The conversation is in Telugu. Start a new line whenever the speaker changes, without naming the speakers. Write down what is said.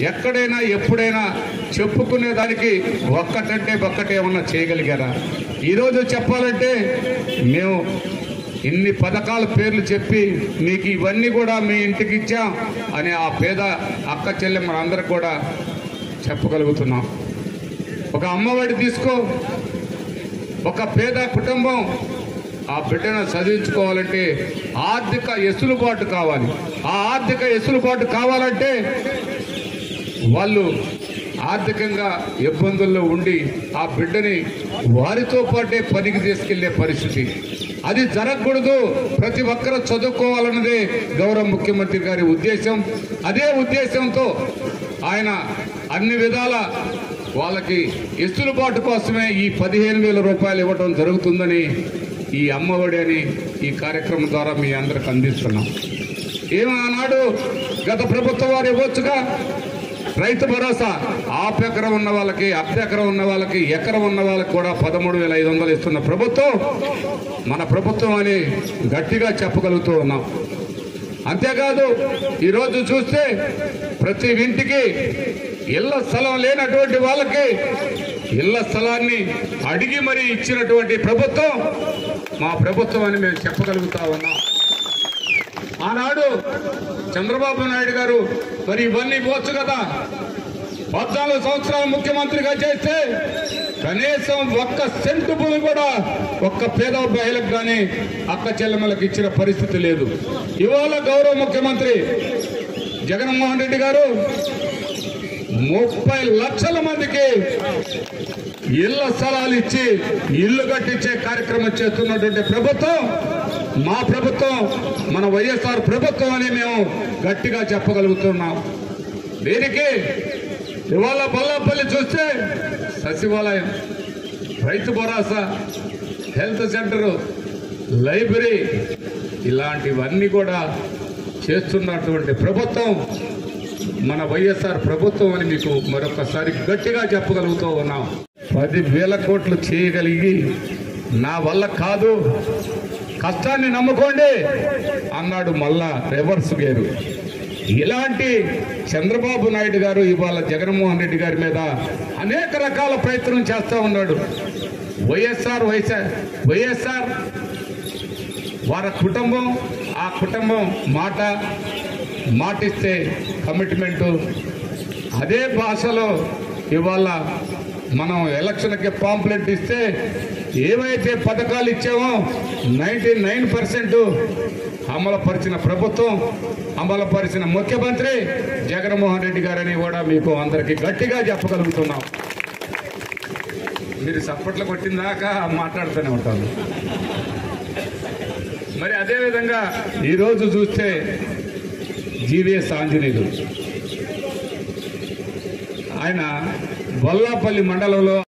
ఎక్కడైనా ఎప్పుడైనా చెప్పుకునే దానికి ఒక్కటంటే ఒక్కటే ఏమన్నా చేయగలిగారా ఈరోజు చెప్పాలంటే మేము ఇన్ని పథకాల పేర్లు చెప్పి మీకు ఇవన్నీ కూడా మీ ఇంటికి ఇచ్చాం అని ఆ పేద అక్క చెల్లెమ్మలందరికీ కూడా చెప్పగలుగుతున్నాం ఒక అమ్మఒడి తీసుకో ఒక పేద కుటుంబం ఆ బిడ్డను చదివించుకోవాలంటే ఆర్థిక ఎసులుబాటు కావాలి ఆ ఆర్థిక ఎసులుబాటు కావాలంటే వాళ్ళు ఆర్థికంగా ఇబ్బందుల్లో ఉండి ఆ బిడ్డని వారితో పాటే పనికి తీసుకెళ్లే పరిస్థితి అది జరగకూడదు ప్రతి ఒక్కరూ చదువుకోవాలన్నదే గౌరవ ముఖ్యమంత్రి గారి ఉద్దేశం అదే ఉద్దేశంతో ఆయన అన్ని విధాల వాళ్ళకి ఎసులుబాటు కోసమే ఈ పదిహేను వేల రూపాయలు ఇవ్వడం జరుగుతుందని ఈ అమ్మఒడి అని ఈ కార్యక్రమం ద్వారా మీ అందరికి అందిస్తున్నాం ఏమో ఆనాడు గత ప్రభుత్వం వారు ఇవ్వచ్చుగా రైతు భరోసా ఆఫ్ ఎకరం ఉన్న వాళ్ళకి అర్ధ ఎకరం ఉన్న వాళ్ళకి ఎకరం ఉన్న వాళ్ళకి కూడా పదమూడు వేల ఐదు వందలు ఇస్తున్న ప్రభుత్వం మన ప్రభుత్వం అని గట్టిగా చెప్పగలుగుతూ ఉన్నాం అంతేకాదు ఈరోజు చూస్తే ప్రతి ఇంటికి ఇళ్ల స్థలం లేనటువంటి వాళ్ళకి ఇళ్ల స్థలాన్ని అడిగి మరీ ఇచ్చినటువంటి ప్రభుత్వం మా ప్రభుత్వం అని మేము చెప్పగలుగుతా ఉన్నాం ఆనాడు చంద్రబాబు నాయుడు గారు మరి ఇవన్నీ పోవచ్చు కదా పద్నాలుగు సంవత్సరాలు ముఖ్యమంత్రిగా చేస్తే కనీసం ఒక్క సెంటు భూమి కూడా ఒక్క పేద మహిళకు కానీ అక్క చెల్లెమ్మలకు ఇచ్చిన పరిస్థితి లేదు ఇవాళ గౌరవ ముఖ్యమంత్రి జగన్మోహన్ రెడ్డి గారు ముప్పై లక్షల మందికి ఇళ్ల స్థలాలు ఇచ్చి ఇల్లు కట్టించే కార్యక్రమం చేస్తున్నటువంటి ప్రభుత్వం మా ప్రభుత్వం మన వైఎస్ఆర్ ప్రభుత్వం అని మేము గట్టిగా చెప్పగలుగుతున్నాం దీనికి ఇవాళ బల్లాపల్లి చూస్తే సచివాలయం రైతు భరోసా హెల్త్ సెంటరు లైబ్రరీ ఇలాంటివన్నీ కూడా చేస్తున్నటువంటి ప్రభుత్వం మన వైఎస్ఆర్ ప్రభుత్వం అని మీకు మరొకసారి గట్టిగా చెప్పగలుగుతూ ఉన్నాం పది వేల కోట్లు చేయగలిగి నా వల్ల కాదు కష్టాన్ని నమ్ముకోండి అన్నాడు మళ్ళా రివర్స్ గేరు ఇలాంటి చంద్రబాబు నాయుడు గారు ఇవాళ జగన్మోహన్ రెడ్డి గారి మీద అనేక రకాల ప్రయత్నం చేస్తూ ఉన్నాడు వైఎస్ఆర్ వైఎస్ఆర్ వైఎస్ఆర్ వారి కుటుంబం ఆ కుటుంబం మాట మాటిస్తే కమిట్మెంటు అదే భాషలో ఇవాళ మనం ఎలక్షన్కి పాంప్లెట్ ఇస్తే ఏవైతే పథకాలు ఇచ్చామో నైంటీ నైన్ పర్సెంట్ అమలుపరిచిన ప్రభుత్వం అమలుపరిచిన ముఖ్యమంత్రి జగన్మోహన్ రెడ్డి గారని కూడా మీకు అందరికీ గట్టిగా చెప్పగలుగుతున్నాం మీరు చప్పట్లు కొట్టిన దాకా మాట్లాడుతూనే ఉంటాను మరి అదేవిధంగా ఈరోజు చూస్తే జీవీఎస్ ఆంజనేయులు ఆయన బొల్లాపల్లి మండలంలో